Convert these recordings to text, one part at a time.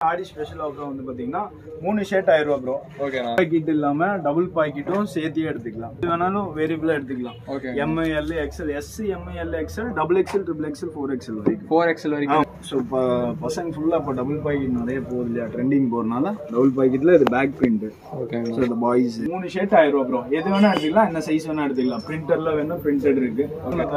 ஆடி special offer வந்து பாத்தீங்கன்னா மூணு ஷர்ட் ஆயிரம் ரூபா ப்ரோ ஓகேண்ணா பாக்கெட் இல்லாம டபுள் பாக்கெட்டும் சேர்த்தியே எடுத்துக்கலாம் இது வேணாலும் வேரியபிளா எடுத்துக்கலாம் okay MIL XL S MIL XL double XL triple XL four XL வரைக்கும் ஃபோர் எக்ஸல் வரைக்கும் ஸோ இப்போ பசங்க ஃபுல்லாக இப்போ டபுள் பாக்கெட் நிறைய போகுது இல்லையா ட்ரெண்டிங் போகிறனால டபுள் பாக்கெட்டில் இது பேக் பிரிண்ட் ஓகேண்ணா ஸோ இந்த பாய்ஸ் மூணு ஷர்ட் ஆயிரம் ரூபா ப்ரோ எது வேணா எடுத்துக்கலாம் என்ன சைஸ் வேணா எடுத்துக்கலாம் பிரிண்டர்ல வேணும் பிரிண்டட் இருக்கு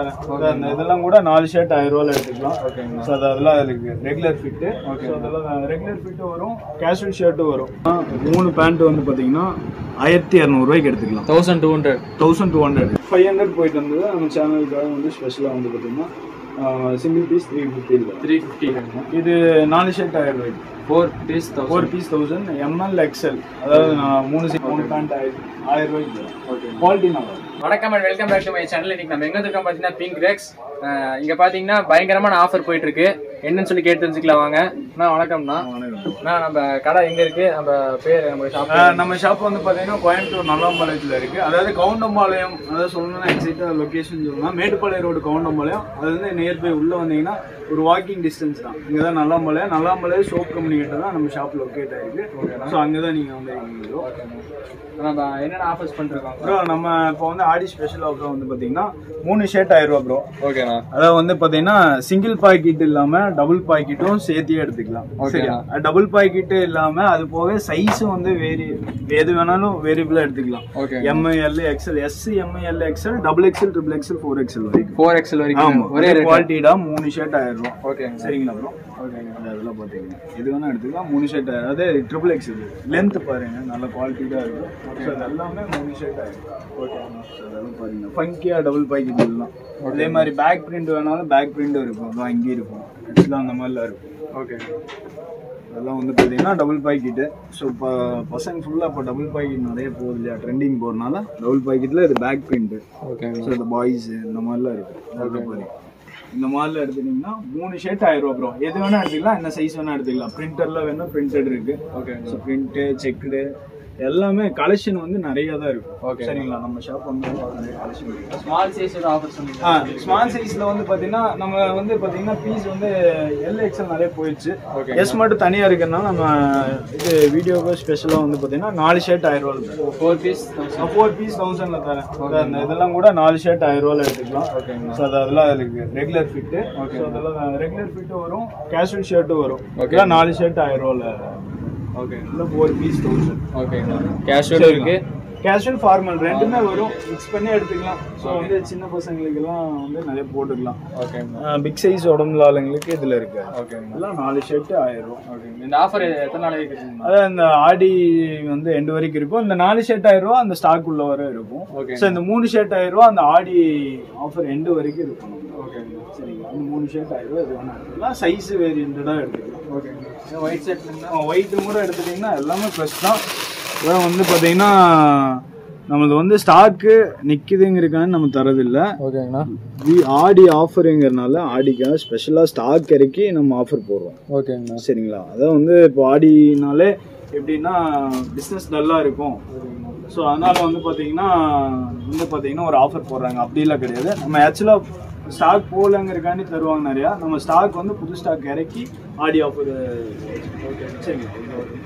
அந்த இதெல்லாம் கூட நாலு ஷர்ட் ஆயிரம் ரூபால எடுத்துக்கலாம் ஓகேங்கண்ணா ஸோ அது அதெல்லாம் இருக்கு ரெகுலர் ஃபிட்டு ஸோ அதெல்லாம் ரெகுலர் ஃபிட்டு வரும் கேஷுவல் ஷர்ட்டும் வரும் மூணு பேண்ட் வந்து பார்த்தீங்கன்னா ஆயிரத்தி இரநூறுவாய்க்கு எடுத்துக்கலாம் thousand two hundred thousand two hundred five hundred போயிட்டு இருந்தது நம்ம சேனலுக்காக வந்து ஸ்பெஷலாக வந்து பார்த்தீங்கன்னா single piece three fifty three fifty இது நாலு ஷர்ட் ஆயிரம் ரூபாய்க்கு four piece thousand four piece thousand M L XL அதாவது நான் மூணு சீட் மூணு பேண்ட் ஆயிரம் ஆயிரம் ரூபாய்க்கு ஓகே குவாலிட்டி நல்லா இருக்கும். வணக்கம் and welcome back to my channel இன்னைக்கு நம்ம எங்க இருக்கோம் பார்த்தீங்கன்னா பிங்க் ரெக்ஸ் இங்க பாத்தீங்கன்னா பயங்கரமான ஆஃபர் போயிட்டு இருக்கு என்னன்னு சொல்லி கேட்டு தெரிஞ்சுக்கலாம் வாங்க அண்ணா வணக்கம்ண்ணா அண்ணா நம்ம கடை எங்க இருக்கு நம்ம பேர் நம்ம ஷாப் ஆஹ் நம்ம ஷாப் வந்து பார்த்தீங்கன்னா கோயம்புத்தூர் நல்லாம்பாளையத்தில் இருக்கு அதாவது கவுண்டம்பாளையம் அதாவது சொல்லணும்னா எக்ஸாக்டாக லொக்கேஷன் சொல்லணும்னா மேட்டுப்பாளையம் ரோடு கவுண்டம்பாளையம் அது வந்து நியர்பை உள்ள வந்தீங்கன்னா ஒரு வாக்கிங் டிஸ்டன்ஸ் தான் இங்கே தான் நல்லாம்பாளையம் நல்லாம்பாளையம் சோப் கம்பெனி கிட்ட தான் நம்ம ஷாப் லொக்கேட் ஆயிருக்கு ஸோ அங்கே தான் நீங்கள் வந்து இருக்கீங்க நம்ம என்னென்ன ஆஃபர்ஸ் பண்ணிருக்கோம் ப்ரோ நம்ம இப்போ வந்து ஆடி ஸ்பெஷல் ஆஃபர் வந்து பார்த்தீங்கன்னா மூணு ஷர்ட் ஆயிரம் ரூபா ப்ரோ ஓகேண்ணா அதாவது வந்து பாத்தீங்கன்னா சிங்கிள் பாக்கெட் இல்லாம டபுள் பாக்கெட்டும் சேர்த்தியே எடுத்துக்கலாம் சரியா டபுள் பாக்கெட் இல்லாம அது போக சைஸும் வந்து வேரி எது வேணாலும் வேரியபிளா எடுத்துக்கலாம் okay MIL XL S MIL XL double XL triple XL four XL வரைக்கும் ஃபோர் எக்ஸல் வரைக்கும் ஆமா ஒரே ரேட் குவாலிட்டிடா மூணு ஷர்ட் ஆயிரம் ரூபா ஓகேங்க சரிங்களா ப்ரோ ஓகேங்க அதெல்லாம் பாத்தீங்கன்னா எது வேணா எடுத்துக்கலாம் மூணு ஷர்ட் அதாவது ட்ரிபிள் எக்ஸ்எல் லென்த் பாருங்க நல்ல குவாலிட்டியா இருக்கும் ஸோ அது எல்லாமே மூணு ஷர்ட் ஆயிரம் ஓகே அதெல்லாம் பாருங்க ஃபங்கியா டபுள் பாக்கெட் எல்லாம் அதே மாதிரி பேக் பிரிண்ட் வேணாலும் பேக் பிரிண்டும் இருக்கும் அதான் இங்கே இருக்கும் ஆக்சுவலாக அந்த மாதிரிலாம் இருக்கும் ஓகே அதெல்லாம் வந்து பார்த்தீங்கன்னா டபுள் பாக்கெட்டு ஸோ இப்போ பசங்க ஃபுல்லாக இப்போ டபுள் பாக்கெட் நிறைய போகுது இல்லையா ட்ரெண்டிங் போகிறனால டபுள் பாக்கெட்டில் இது பேக் பிரிண்ட்டு ஓகேங்க ஸோ இந்த பாய்ஸ் இந்த மாதிரிலாம் இருக்கு அதெல்லாம் பாருங்க இந்த மாதிரிலாம் எடுத்துட்டீங்கன்னா மூணு ஷர்ட் ஆயிரம் ரூபா ப்ரோ எது வேணா எடுத்துக்கலாம் என்ன சைஸ் வேணா எடுத்துக்கலாம் பிரிண்டர்ல வேணும் பிரிண்டட் இருக்கு ஓகேங்க ஸோ பிரிண்ட்டு செக்குடு எல்லாமே கலெக்ஷன் வந்து நிறைய தான் இருக்கும் Okay. சரிங்களா நம்ம ஷாப் வந்து நிறைய கலெக்ஷன் இருக்கு ஸ்மால் சைஸ் ஆஃபர் சொன்னீங்க ஆ ஸ்மால் சைஸ்ல வந்து பாத்தீங்கன்னா நம்ம வந்து பாத்தீங்கன்னா பீஸ் வந்து எல் எக்ஸ்எல் நிறைய போயிடுச்சு Okay. எஸ் மட்டும் தனியா இருக்கிறதுனால நம்ம இது வீடியோக்கு ஸ்பெஷலா வந்து பாத்தீங்கன்னா நாலு ஷர்ட் ஆயிரம் ரூபாய் four piece thousand four piece தௌசண்ட்ல தரேன் அந்த இதெல்லாம் கூட நாலு ஷர்ட் ஆயிரம் ரூபாயில எடுத்துக்கலாம் ஓகேங்க ஸோ அது அதெல்லாம் இருக்கு ரெகுலர் ஃபிட்டு Okay. ஸோ அதெல்லாம் ரெகுலர் ஃபிட்டும் வரும் கேஷுவல் ஷர்ட்டும் வரும் Okay. இதெல்லாம் நாலு ஷர்ட் ஆயிரம் ரூபாயில ஓகே இல்லை ஃபோர் பீஸ் தௌசண்ட் ஓகேங்க கேஷுவல் இருக்கு கேஷுவல் ஃபார்மல் ரெண்டுமே வரும் மிக்ஸ் பண்ணி எடுத்துக்கலாம் ஸோ வந்து சின்ன பசங்களுக்கெல்லாம் வந்து நிறைய போட்டுக்கலாம் ஓகேங்க பிக் சைஸ் உடம்புல ஆளுங்களுக்கு இதுல இருக்கு ஓகேங்க எல்லாம் நாலு ஷர்ட் ஆயிரம் ரூபா ஓகேங்க இந்த ஆஃபர் எத்தனை நாளைக்கு இருக்குங்க அதான் இந்த ஆடி வந்து எண்டு வரைக்கும் இருக்கும் இந்த நாலு ஷர்ட் ஆயிரம் ரூபா அந்த ஸ்டாக் உள்ள வரை இருக்கும் ஓகே ஸோ இந்த மூணு ஷர்ட் ஆயிரம் ரூபா அந்த ஆடி ஆஃபர் எண்டு வரைக்கும் இருக்கும் ஓகேங்க சரிங்களா அந்த மூணு ஷர்ட் ஆயிரம் ரூபா இது வேணா எடுத்துக்கலாம் சைஸ் வேரியண்டடாக எடுத்துக்கலாம் ஓகேங்க ஒயிட் ஷர்ட்னா ஒயிட்டும் கூட எடுத்துட்டிங்கன்னா எல்லாமே ப்ளஸ் தான் அதான் வந்து பார்த்தீங்கன்னா நம்மளது வந்து ஸ்டாக்கு நிற்குதுங்கிறக்கான நம்ம தரதில்லை ஓகேங்கண்ணா வி- ஆடி ஆஃபருங்கிறனால ஆடிக்காக ஸ்பெஷலாக ஸ்டாக் இறக்கி நம்ம ஆஃபர் போடுறோம் ஓகேங்கண்ணா சரிங்களா அதான் வந்து இப்போ ஆடினாலே எப்படின்னா பிஸ்னஸ் டல்லாக இருக்கும் ஸோ அதனால வந்து பார்த்தீங்கன்னா வந்து பார்த்தீங்கன்னா ஒரு ஆஃபர் போடுறாங்க அப்படிலாம் கிடையாது நம்ம ஆக்சுவலாக ஸ்டாக் போகலங்கிறக்காண்டி தருவாங்க நிறையா நம்ம ஸ்டாக் வந்து புது ஸ்டாக் இறக்கி ஆடி ஆஃபர் ஓகே சரிங்களா இது okay.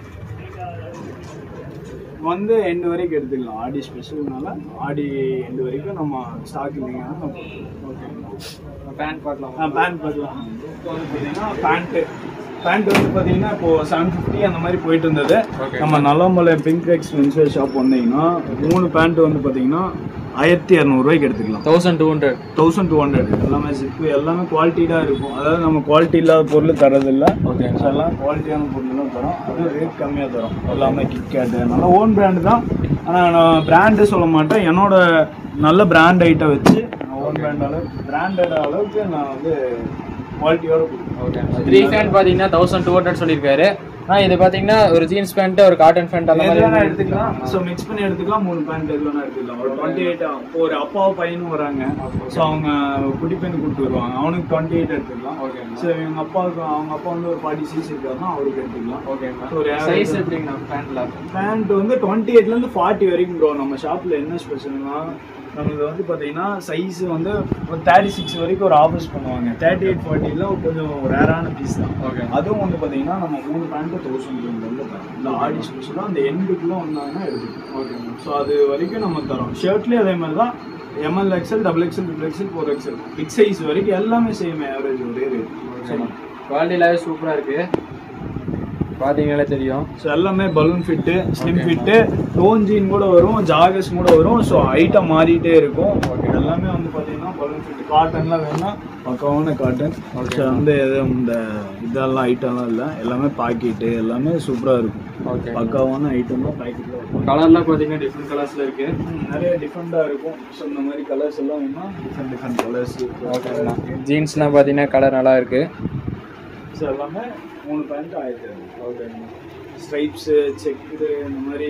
வந்து எண்டு வரைக்கும் எடுத்துக்கலாம் ஆடி ஸ்பெஷல்னால ஆடி எண்டு வரைக்கும் நம்ம ஸ்டாக் இல்லைங்கன்னா ஓகே பேண்ட் பார்க்கலாம் பேண்ட் பார்க்கலாம் இப்போ வந்து பார்த்தீங்கன்னா பேண்ட்டு பேண்ட் வந்து பார்த்தீங்கன்னா இப்போ செவன் ஃபிஃப்டி அந்த மாதிரி போயிட்டு இருந்தது Okay. நம்ம நல்லாமலை பிங்க் எக்ஸ் மென்ஸ்வேர் ஷாப் வந்தீங்கன்னா மூணு பேண்ட் வந்து பார்த்தீங்கன்னா ஆயிரத்தி இரநூறுவாய்க்கு எடுத்துக்கலாம் thousand two hundred thousand two hundred எல்லாமே ஜிப்பு எல்லாமே குவாலிட்டியாக இருக்கும் அதாவது நம்ம குவாலிட்டி இல்லாத பொருள் தரதில்லை ஓகே ஸோ எல்லாம் குவாலிட்டியான பொருள்லாம் தரோம் அதுவும் ரேட் கம்மியாக தரும் எல்லாமே கிட்கேட்டு நல்ல ஓன் பிராண்டு தான் ஆனால் நான் பிராண்டு சொல்ல மாட்டேன் என்னோட நல்ல பிராண்ட் ஐட்டம் வச்சு ஓன் பிராண்ட் அளவுக்கு பிராண்டட் அளவுக்கு நான் வந்து குவாலிட்டியோட கொடுக்குறேன் ஓகே த்ரீ பேண்ட் பார்த்தீங்கன்னா தௌசண்ட் டூ ஹண்ட்ரட் சொல்லியிருக்காரு ஆ இது பார்த்தீங்கன்னா ஒரு ஜீன்ஸ் பேண்ட் ஒரு காட்டன் பேண்ட் அந்த எது மாதிரி வேணா எடுத்துக்கலாம் ஸோ மிக்ஸ் பண்ணி எடுத்துக்கலாம் மூணு பேண்ட் எது வேணா எடுத்துக்கலாம் ஒரு டுவெண்ட்டி எயிட் ஒரு அப்பாவும் பையனும் வராங்க ஸோ அவங்க குட்டி பையன் கூப்பிட்டு வருவாங்க அவனுக்கு டுவெண்ட்டி எயிட் எடுத்துக்கலாம் ஓகே ஸோ இவங்க அப்பாவுக்கு அவங்க அப்பா வந்து ஒரு ஃபார்ட்டி சிக்ஸ் இருக்காருன்னா அவருக்கு எடுத்துக்கலாம் ஓகேங்கண்ணா So, ஒரு சைஸ் எப்படிங்கண்ணா பேண்ட்ல பேண்ட் வந்து டுவெண்ட்டி எயிட்லேருந்து ஃபார்ட்டி வரைக்கும் ப்ரோ நம்ம ஷாப்பில் என்ன ஸ்பெஷல்னா நம்மளுக்கு வந்து பார்த்தீங்கன்னா சைஸ் வந்து ஒரு தேர்ட்டி சிக்ஸ் வரைக்கும் ஒரு ஆஃபர்ஸ் பண்ணுவாங்க தேர்ட்டி எயிட் ஃபார்ட்டிலாம் கொஞ்சம் ரேரான பீஸ் தான் ஓகே அதுவும் வந்து பார்த்தீங்கன்னா நம்ம மூணு பேண்ட்டு தௌசண்ட் இந்த ஆடி ஸ்பெஷலாக அந்த எண்டுக்குள்ளே வந்தாங்கன்னா எடுத்துக்கலாம் ஓகே ஸோ அது வரைக்கும் நம்ம தரோம் ஷர்ட்லேயே அதே மாதிரி தான் M L XL double XL triple XL four XL big size வரைக்கும் எல்லாமே சேம் ஆவரேஜ் ஒரே ரேட் குவாலிட்டிலாவே சூப்பராக இருக்கு பார்த்தீங்கனாலே தெரியும் ஸோ எல்லாமே balloon fit slim fit tone jean கூட வரும் ஜாகஸ் கூட வரும் ஸோ ஐட்டம் மாறிட்டே இருக்கும் எல்லாமே வந்து பார்த்தீங்கன்னா பலூன் ஃபிட் காட்டன்லாம் வேணும்னா பக்காவான காட்டன் ஸோ வந்து எதுவும் இந்த இதெல்லாம் ஐட்டம்லாம் இல்லை எல்லாமே பாக்கெட்டு எல்லாமே சூப்பராக இருக்கும் ஓகே பக்காவான ஐட்டம் தான் பாக்கெட்டில் இருக்கும் கலர்லாம் பார்த்தீங்கன்னா டிஃப்ரெண்ட் கலர்ஸில் இருக்கு ம், நிறைய டிஃப்ரெண்ட்டாக இருக்கும் ஸோ இந்த மாதிரி கலர்ஸ் எல்லாம் வேணும்னா டிஃப்ரெண்ட் டிஃப்ரெண்ட் கலர்ஸ் ஓகேண்ணா ஜீன்ஸ்லாம் பார்த்தீங்கன்னா கலர் நல்லா இருக்கு ஸோ எல்லாமே மூணு பேண்ட் ஆயிரத்தி ஓகேங்கண்ணா ஸ்ட்ரைப்ஸு செக்குடு இந்த மாதிரி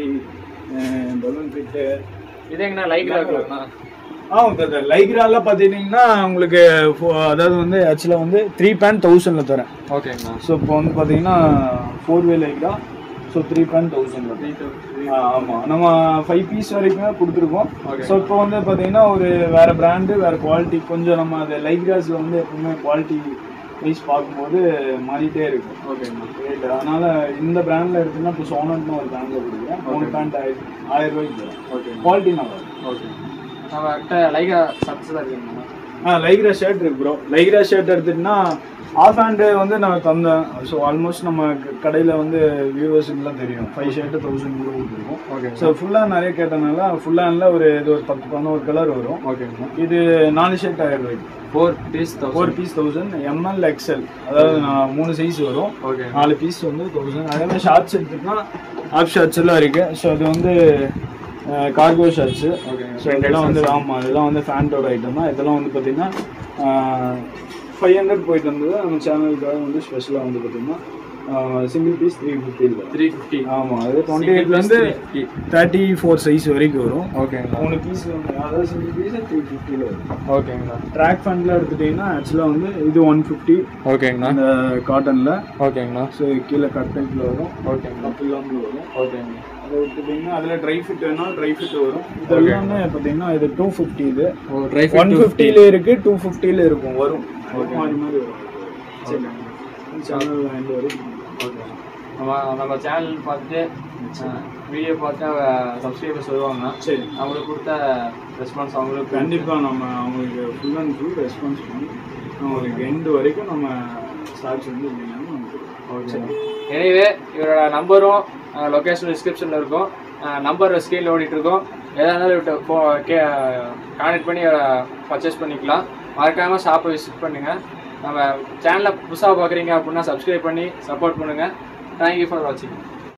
பலூன் ஃபிட்டு இது எங்கண்ணா லைக்ல இருக்கலாம்ண்ணா ஆ சார் லைக்ரால பார்த்தீங்கன்னா உங்களுக்கு ஃபோ- அதாவது வந்து ஆக்சுவலாக வந்து த்ரீ பேண்ட் தௌசண்டில் தரேன் ஓகேங்கண்ணா ஸோ இப்போ வந்து பார்த்தீங்கன்னா four way Lycra so three pant தௌசண்டில் ஆமாம் நம்ம ஃபைவ் பீஸ் வரைக்கும் கொடுத்துருக்கோம் Okay. ஸோ இப்போ வந்து பார்த்தீங்கன்னா ஒரு வேறு பிராண்டு வேறு குவாலிட்டி கொஞ்சம் நம்ம அது லைக்ராஸில் வந்து எப்பவுமே குவாலிட்டி ப்ரைஸ் பார்க்கும்போது மாறிட்டே இருக்கும் ஓகேங்கண்ணா ரேட் அதனால இந்த பிராண்டில் எடுத்தீங்கன்னா இப்போ சோனட்னு ஒரு பிராண்டில் கொடுக்குறேன் மூணு பேண்ட் ஆயிரம் ஆயிரம் ரூபாய்க்கு தரும் ஓகே குவாலிட்டி நல்லா இருக்கும் ஓகே நம்ம கிட்ட லைகா சட்ஸ் தான் இருக்குங்கண்ணா ஆ லைக்ரா ஷர்ட் இருக்கு ப்ரோ லைக்ரா ஷர்ட் எடுத்துட்டுனா ஆஃப் ஹேண்டு வந்து நான் தந்தேன் ஸோ ஆல்மோஸ்ட் நம்ம கடையில் வந்து வியூவர்ஸுக்குலாம் தெரியும் ஃபைவ் ஷர்ட்டு தௌசண்ட் கூட கொடுத்துருக்கோம் ஓகே ஸோ ஃபுல்லாக நிறைய கேட்டனால ஃபுல் ஹேண்டில் ஒரு இது ஒரு பத்து பதினோரு கலர் வரும் ஓகேங்கண்ணா இது நாலு ஷர்ட் ஆயிரம் ரூபாய்க்கு four piece four piece thousand M L XL அதாவது நான் மூணு சைஸ் வரும் ஓகே நாலு பீஸ் வந்து தௌசண்ட் அதே மாதிரி ஷார்ட்ஸ் எடுத்துட்டுனா ஆப் ஷார்ட்ஸ் எல்லாம் இருக்கு ஸோ அது வந்து கார்கோ ஷார்ட்ஸு ஓகே ஸோ இதெல்லாம் வந்து ஆமாம் இதெல்லாம் வந்து ஃபேண்டோட ஐட்டம் தான் இதெல்லாம் வந்து பார்த்தீங்கன்னா ஃபைவ் ஹண்ட்ரட் போயிட்டு இருந்தது நம்ம சேனலுக்காக வந்து ஸ்பெஷலாக வந்து பார்த்தீங்கன்னா சிங்கிள் பீஸ் த்ரீ ஃபிஃப்டியில் த்ரீ ஃபிஃப்டி ஆமாம் அது டுவெண்ட்டி எயிட்லேருந்து தேர்ட்டி ஃபோர் சைஸ் வரைக்கும் வரும் ஓகேங்கண்ணா மூணு பீஸ் அதாவது சிங்கிள் பீஸ் த்ரீ ஃபிஃப்டியில் வரும் ஓகேங்கண்ணா ட்ராக் ஃபேண்டில் எடுத்துட்டிங்கன்னா ஆக்சுவலாக வந்து இது ஒன் ஃபிஃப்டி ஓகேங்கண்ணா இந்த காட்டனில் ஓகேங்கண்ணா ஸோ கீழே கட் டைப்பில் வரும் ஓகேங்கண்ணா கப் இல்லாமல் வரும் ஓகேங்கண்ணா அதை விட்டுட்டிங்கன்னா அதில் ட்ரை ஃபிட் வேணால் ட்ரை ஃபிட் வரும் இது எல்லாமே பார்த்தீங்கன்னா இது டூ ஃபிஃப்டி இது ஓ ட்ரை ஒன் ஃபிஃப்டியில் இருக்குது டூ ஃபிஃப்டியில் இருக்கும் வரும் மாறி மாதிரி வரும் சரி சேனல் வாங்கிட்டு வரும் ஓகே நம்ம நம்ம சேனல் பார்த்துட்டு வீடியோ பார்த்து சப்ஸ்கிரைபர்ஸ் வருவாங்க சரி அவங்களுக்கு கொடுத்த ரெஸ்பான்ஸ் அவங்களுக்கு கண்டிப்பாக நம்ம அவங்களுக்கு ஃபுல் அண்ட் ஃபுல் ரெஸ்பான்ஸ் பண்ணி அவங்களுக்கு எண்டு வரைக்கும் நம்ம ஸ்டாக்ஸ் வந்து இல்லைனாலும் நம்ம கொடுப்போம். ஓகே எனவே இவரோட நம்பரும் லொக்கேஷன் டிஸ்கிரிப்ஷனில் இருக்கும் நம்பர் ஸ்க்ரீனில் ஓடிட்டு இருக்கோம் எதா இருந்தாலும் இவர்கிட்ட ஃபோ கே கான்டெக்ட் பண்ணி பர்ச்சேஸ் பண்ணிக்கலாம் மறக்காமல் ஷாப்பை விசிட் பண்ணுங்கள் நம்ம சேனலை புதுசாக பார்க்குறீங்க அப்படின்னா சப்ஸ்கிரைப் பண்ணி சப்போர்ட் பண்ணுங்கள் தேங்க்யூ ஃபார் வாட்சிங்